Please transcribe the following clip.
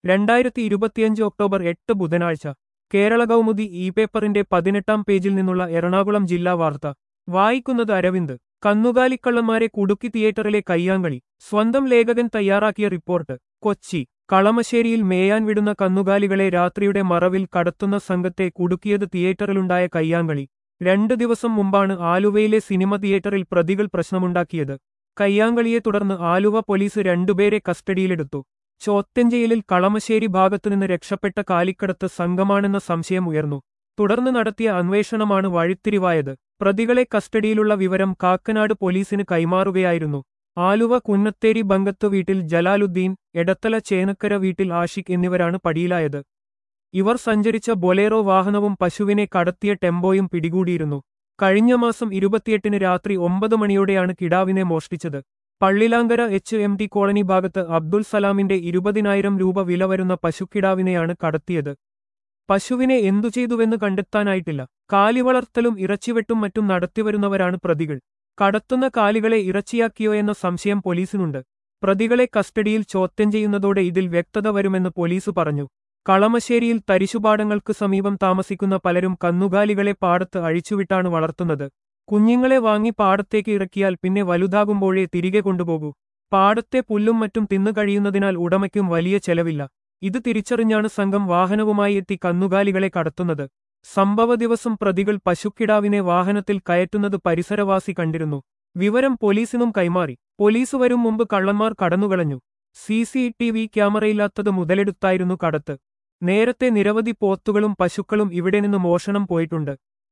രണ്ടായിരത്തി ഇരുപത്തിയഞ്ച് ഒക്ടോബർ എട്ട് ബുധനാഴ്ച കേരള കൗമുദി ഇ പേപ്പറിന്റെ പതിനെട്ടാം പേജിൽ നിന്നുള്ള എറണാകുളം ജില്ലാ വാർത്ത വായിക്കുന്നത് അരവിന്ദ് കന്നുകാലിക്കള്ളന്മാരെ കുടുക്കി തിയേറ്ററിലെ കയ്യാങ്കളി സ്വന്തം ലേഖകൻ തയ്യാറാക്കിയ റിപ്പോർട്ട് കൊച്ചി കളമശ്ശേരിയിൽ മേയാൻ വിടുന്ന കന്നുകാലികളെ രാത്രിയുടെ മറവിൽ കടത്തുന്ന സംഘത്തെ കുടുക്കിയത് തിയേറ്ററിലുണ്ടായ കയ്യാങ്കളി രണ്ടു ദിവസം മുമ്പാണ് ആലുവയിലെ സിനിമ തിയേറ്ററിൽ പ്രതികൾ പ്രശ്നമുണ്ടാക്കിയത് കയ്യാങ്കളിയെ തുടർന്ന് ആലുവ പോലീസ് രണ്ടുപേരെ കസ്റ്റഡിയിലെടുത്തു ചോത്തഞ്ചേലിൽ കളമശ്ശേരി ഭാഗത്തുനിന്ന് രക്ഷപ്പെട്ട കാലിക്കടത്ത് സംഘമാണെന്ന സംശയം ഉയർന്നു തുടർന്ന് നടത്തിയ അന്വേഷണമാണ് വഴിത്തിരിവായത് പ്രതികളെ കസ്റ്റഡിയിലുള്ള വിവരം കാക്കനാട് പോലീസിന് കൈമാറുകയായിരുന്നു ആലുവ കുന്നത്തേരി ബങ്കത്ത് വീട്ടിൽ ജലാലുദ്ദീൻ എടത്തല ചേനക്കര വീട്ടിൽ ആഷിഖ് എന്നിവരാണ് പടിയിലായത് ഇവർ സഞ്ചരിച്ച ബൊലേറോ വാഹനവും പശുവിനെ കടത്തിയ ടെമ്പോയും പിടികൂടിയിരുന്നു കഴിഞ്ഞ മാസം ഇരുപത്തിയെട്ടിന് രാത്രി ഒമ്പത് മണിയോടെയാണ് കിടാവിനെ മോഷ്ടിച്ചത് Pallilankara H M T colony ഭാഗത്ത് അബ്ദുൽ സലാമിന്റെ ഇരുപതിനായിരം രൂപ വില വരുന്ന പശുക്കിടാവിനെയാണ് കടത്തിയത് പശുവിനെ എന്തു ചെയ്തുവെന്ന് കണ്ടെത്താനായിട്ടില്ല കാലിവളർത്തലും ഇറച്ചിവെട്ടും മറ്റും നടത്തിവരുന്നവരാണ് പ്രതികൾ കടത്തുന്ന കാലികളെ ഇറച്ചിയാക്കിയോ എന്ന സംശയം പോലീസിനുണ്ട് പ്രതികളെ കസ്റ്റഡിയിൽ ചോദ്യം ചെയ്യുന്നതോടെ ഇതിൽ വ്യക്തത വരുമെന്ന് പോലീസ് പറഞ്ഞു കളമശ്ശേരിയിൽ തരിശുപാടങ്ങൾക്ക് സമീപം താമസിക്കുന്ന പലരും കന്നുകാലികളെ പാടത്ത് അഴിച്ചുവിട്ടാണ് വളർത്തുന്നത് കുഞ്ഞുങ്ങളെ വാങ്ങി പാടത്തേക്ക് ഇറക്കിയാൽ പിന്നെ വലുതാകുമ്പോഴേ തിരികെ കൊണ്ടുപോകൂ പാടത്തെ പുല്ലും മറ്റും തിന്നു കഴിയുന്നതിനാൽ ഉടമയ്ക്കും വലിയ ചെലവില്ല ഇത് തിരിച്ചറിഞ്ഞാണ് സംഘം വാഹനവുമായി എത്തി കന്നുകാലികളെ കടത്തുന്നത് സംഭവ ദിവസം പ്രതികൾ പശുക്കിടാവിനെ വാഹനത്തിൽ കയറ്റുന്നത് പരിസരവാസി കണ്ടിരുന്നു വിവരം പോലീസിനും കൈമാറി പോലീസ് വരും മുമ്പ് കള്ളന്മാർ കടന്നുകളഞ്ഞു സി സി ടി വി ക്യാമറയില്ലാത്തത് മുതലെടുത്തായിരുന്നു കടത്ത് നേരത്തെ നിരവധി പോത്തുകളും പശുക്കളും ഇവിടെ നിന്ന് മോഷണം പോയിട്ടുണ്ട്